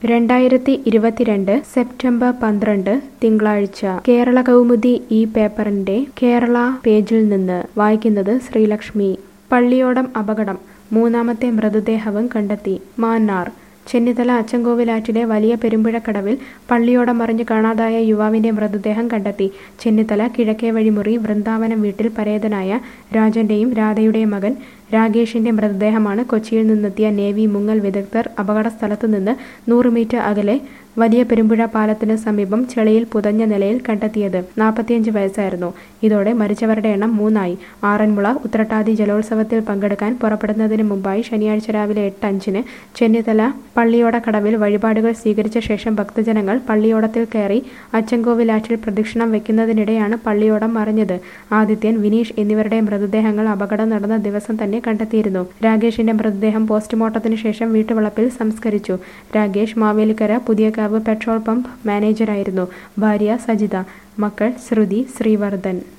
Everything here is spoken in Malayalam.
രണ്ടായിരത്തി ഇരുപത്തിരണ്ട് സെപ്റ്റംബർ പന്ത്രണ്ട് തിങ്കളാഴ്ച കേരള കൗമുദി ഈ പേപ്പറിന്റെ കേരള പേജിൽ നിന്ന് വായിക്കുന്നത് ശ്രീലക്ഷ്മി പള്ളിയോടം അപകടം മൂന്നാമത്തെ മൃതദേഹവും കണ്ടെത്തി മാന്നാർ ചെന്നിത്തല അച്ചൻകോവിലാറ്റിലെ വലിയ പെരുമ്പുഴക്കടവിൽ പള്ളിയോടം മറിഞ്ഞ് കാണാതായ യുവാവിന്റെ മൃതദേഹം കണ്ടെത്തി ചെന്നിത്തല കിഴക്കേ വഴിമുറി വൃന്ദാവനം വീട്ടിൽ പരേതനായ രാജന്റെയും രാധയുടെയും മകൻ രാഗേഷിന്റെ മൃതദേഹമാണ് കൊച്ചിയിൽ നിന്നെത്തിയ നേവി മുങ്ങൽ വിദഗ്ധർ അപകട സ്ഥലത്തു നിന്ന് നൂറ് മീറ്റർ അകലെ വലിയ പെരുമ്പുഴ പാലത്തിന് സമീപം ചെളിയിൽ പുതഞ്ഞ നിലയിൽ കണ്ടെത്തിയത് നാൽപ്പത്തിയഞ്ച് വയസ്സായിരുന്നു ഇതോടെ മരിച്ചവരുടെ എണ്ണം മൂന്നായി ആറന്മുള ഉത്രട്ടാതി ജലോത്സവത്തിൽ പങ്കെടുക്കാൻ പുറപ്പെടുന്നതിന് മുമ്പായി ശനിയാഴ്ച രാവിലെ എട്ട് അഞ്ചിന് ചെന്നിത്തല പള്ളിയോടക്കടവിൽ വഴിപാടുകൾ സ്വീകരിച്ച ശേഷം ഭക്തജനങ്ങൾ പള്ളിയോടത്തിൽ കയറി അച്ചൻകോവിലാറ്റിൽ പ്രദക്ഷിണം വെക്കുന്നതിനിടെയാണ് പള്ളിയോടം മറിഞ്ഞത് ആദിത്യൻ വിനീഷ് എന്നിവരുടെ മൃതദേഹങ്ങൾ അപകടം നടന്ന ദിവസം തന്നെ കണ്ടെത്തിയിരുന്നു രാഗേഷിന്റെ മൃതദേഹം പോസ്റ്റ്മോർട്ടത്തിന് ശേഷം വീട്ടുവളപ്പിൽ സംസ്കരിച്ചു രാഗേഷ് മാവേലിക്കര പുതിയകാവ് പെട്രോൾ പമ്പ് മാനേജരായിരുന്നു ഭാര്യ സജിത മക്കൾ ശ്രുതി ശ്രീവർദ്ധൻ